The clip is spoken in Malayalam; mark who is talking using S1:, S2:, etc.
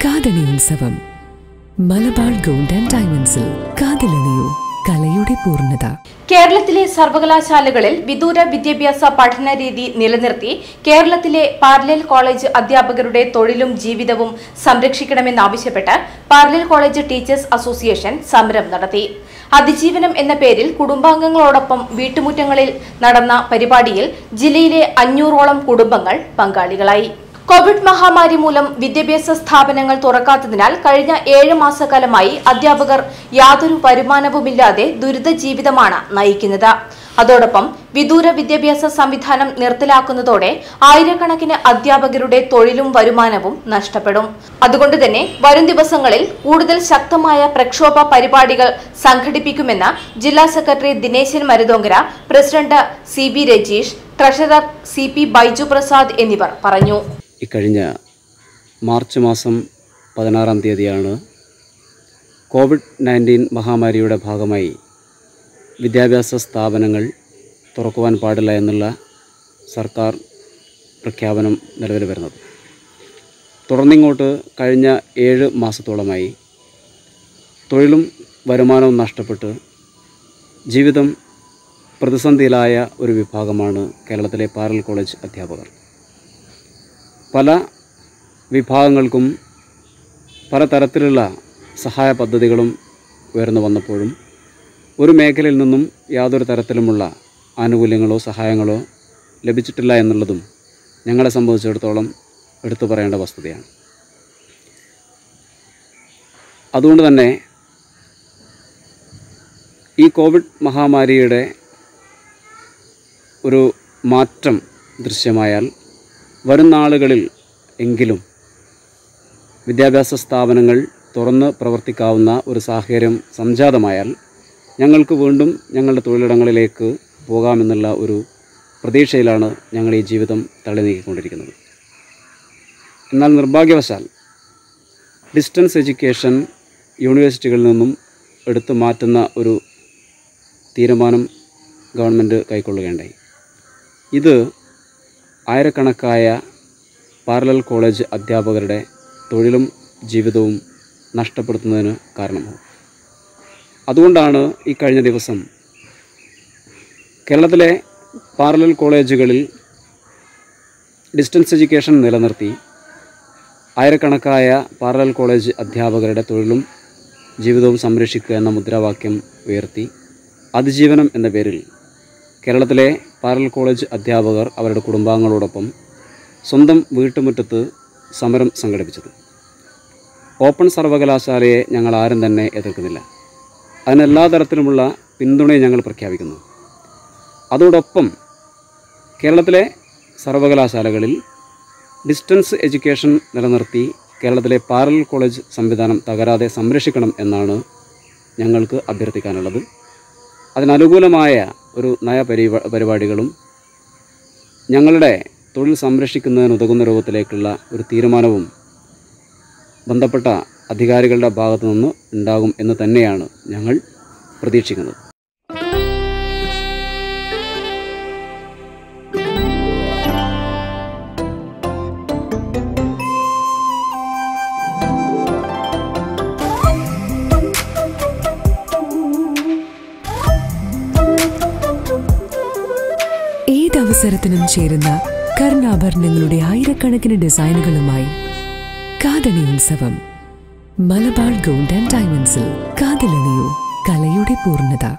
S1: കാതണി ഉത്സവം മലബാർ ഗോൾഡ് ആൻഡ് ഡയമണ്ട്സിൽ കാതിലണിയൂ കലയുടെ പൂർണ്ണത
S2: കേരളത്തിലെ സർവകലാശാലകളിൽ വിദൂര വിദ്യാഭ്യാസ പഠന രീതി നിലനിർത്തി കേരളത്തിലെ പാരലൽ കോളേജ് അധ്യാപകരുടെ തൊഴിലും ജീവിതവും സംരക്ഷിക്കണമെന്നാവശ്യപ്പെട്ട് പാരലൽ കോളേജ് ടീച്ചേഴ്സ് അസോസിയേഷൻ സമരം നടത്തി അതിജീവനം എന്ന പേരിൽ കുടുംബാംഗങ്ങളോടൊപ്പം വീട്ടുമുറ്റങ്ങളിൽ നടന്ന പരിപാടിയിൽ ജില്ലയിലെ അഞ്ഞൂറോളം കുടുംബങ്ങൾ പങ്കാളികളായി കോവിഡ് മഹാമാരി മൂലം വിദ്യാഭ്യാസ സ്ഥാപനങ്ങൾ തുറക്കാത്തതിനാൽ കഴിഞ്ഞ ഏഴ് മാസക്കാലമായി അധ്യാപകർ യാതൊരു വരുമാനവുമില്ലാതെ ദുരിത ജീവിതമാണ് നയിക്കുന്നത് അതോടൊപ്പം വിദൂര വിദ്യാഭ്യാസ സംവിധാനം നിർത്തലാക്കുന്നതോടെ ആയിരക്കണക്കിന് അധ്യാപകരുടെ തൊഴിലും വരുമാനവും നഷ്ടപ്പെടും അതുകൊണ്ട് തന്നെ വരും ദിവസങ്ങളിൽ കൂടുതൽ ശക്തമായ പ്രക്ഷോഭ പരിപാടികൾ സംഘടിപ്പിക്കുമെന്ന് ജില്ലാ secretary Dineshan Maruthonkara president C B Rajeesh treasurer C P Baiju Prasad എന്നിവർ പറഞ്ഞു
S3: ഇക്കഴിഞ്ഞ മാർച്ച് മാസം പതിനാറാം തീയതിയാണ് കോവിഡ് നയൻറ്റീൻ മഹാമാരിയുടെ ഭാഗമായി വിദ്യാഭ്യാസ സ്ഥാപനങ്ങൾ തുറക്കുവാൻ പാടില്ല എന്നുള്ള സർക്കാർ പ്രഖ്യാപനം നിലവിൽ വരുന്നത് തുടർന്നിങ്ങോട്ട് കഴിഞ്ഞ ഏഴ് മാസത്തോളമായി തൊഴിലും വരുമാനവും നഷ്ടപ്പെട്ട് ജീവിതം പ്രതിസന്ധിയിലായ ഒരു വിഭാഗമാണ് കേരളത്തിലെ പാരൽ കോളേജ് അധ്യാപകർ പല വിഭാഗങ്ങൾക്കും പലതരത്തിലുള്ള സഹായ പദ്ധതികളും ഉയർന്നു വന്നപ്പോഴും ഒരു മേഖലയിൽ നിന്നും യാതൊരു തരത്തിലുമുള്ള ആനുകൂല്യങ്ങളോ സഹായങ്ങളോ ലഭിച്ചിട്ടില്ല എന്നുള്ളതും ഞങ്ങളെ സംബന്ധിച്ചിടത്തോളം എടുത്തു പറയേണ്ട വസ്തുതയാണ് അതുകൊണ്ട് തന്നെ ഈ കോവിഡ് മഹാമാരിയുടെ ഒരു മാറ്റം ദൃശ്യമായാൽ വരും നാളുകളിൽ എങ്കിലും വിദ്യാഭ്യാസ സ്ഥാപനങ്ങൾ തുറന്ന് പ്രവർത്തിക്കാവുന്ന ഒരു സാഹചര്യം സംജാതമായാൽ ഞങ്ങൾക്ക് വീണ്ടും ഞങ്ങളുടെ തൊഴിലിടങ്ങളിലേക്ക് പോകാമെന്നുള്ള ഒരു പ്രതീക്ഷയിലാണ് ഞങ്ങൾ ഈ ജീവിതം തള്ളി നീക്കിക്കൊണ്ടിരിക്കുന്നത് എന്നാൽ നിർഭാഗ്യവശാൽ ഡിസ്റ്റൻസ് എഡ്യൂക്കേഷൻ യൂണിവേഴ്സിറ്റികളിൽ നിന്നും എടുത്തു മാറ്റുന്ന ഒരു തീരുമാനം ഗവൺമെൻറ് കൈക്കൊള്ളുകയുണ്ടായി ഇത് ആയിരക്കണക്കായ പാരലൽ കോളേജ് അധ്യാപകരുടെ തൊഴിലും ജീവിതവും നഷ്ടപ്പെടുത്തുന്നതിന് കാരണമാവും അതുകൊണ്ടാണ് ഈ കഴിഞ്ഞ ദിവസം കേരളത്തിലെ പാരലൽ കോളേജുകളിൽ ഡിസ്റ്റൻസ് എഡ്യൂക്കേഷൻ നിലനിർത്തി ആയിരക്കണക്കായ പാരലൽ കോളേജ് അധ്യാപകരുടെ തൊഴിലും ജീവിതവും സംരക്ഷിക്കുക എന്ന മുദ്രാവാക്യം ഉയർത്തി അതിജീവനം എന്ന പേരിൽ കേരളത്തിലെ പാരൽ കോളേജ് അധ്യാപകർ അവരുടെ കുടുംബാംഗങ്ങളോടൊപ്പം സ്വന്തം വീട്ടുമുറ്റത്ത് സമരം സംഘടിപ്പിച്ചത് ഓപ്പൺ സർവകലാശാലയെ ഞങ്ങൾ ആരും തന്നെ എതിർക്കുന്നില്ല അതിന് എല്ലാ തരത്തിലുമുള്ള പിന്തുണയും ഞങ്ങൾ പ്രഖ്യാപിക്കുന്നു അതോടൊപ്പം കേരളത്തിലെ സർവകലാശാലകളിൽ ഡിസ്റ്റൻസ് എഡ്യൂക്കേഷൻ നിലനിർത്തി കേരളത്തിലെ പാരൽ കോളേജ് സംവിധാനം തകരാതെ സംരക്ഷിക്കണം എന്നാണ് ഞങ്ങൾക്ക് അഭ്യർത്ഥിക്കാനുള്ളത് അതിനനുകൂലമായ ഒരു നയ പരിപാ പരിപാടികളും ഞങ്ങളുടെ തൊഴിൽ സംരക്ഷിക്കുന്നതിന് ഉതകുന്ന രൂപത്തിലേക്കുള്ള ഒരു തീരുമാനവും ബന്ധപ്പെട്ട അധികാരികളുടെ ഭാഗത്തു നിന്ന് ഉണ്ടാകും എന്ന് തന്നെയാണ് ഞങ്ങൾ പ്രതീക്ഷിക്കുന്നത്
S1: ഏതവസരത്തിനും ചേരുന്ന കർണാഭരണങ്ങളുടെ ആയിരക്കണക്കിന് ഡിസൈനുകളുമായി കാതണി ഉത്സവം മലബാർ ഗോൾഡ് ആൻഡ് ഡയമണ്ട്സിൽ കാതിലണിയൂ കലയുടെ പൂർണ്ണത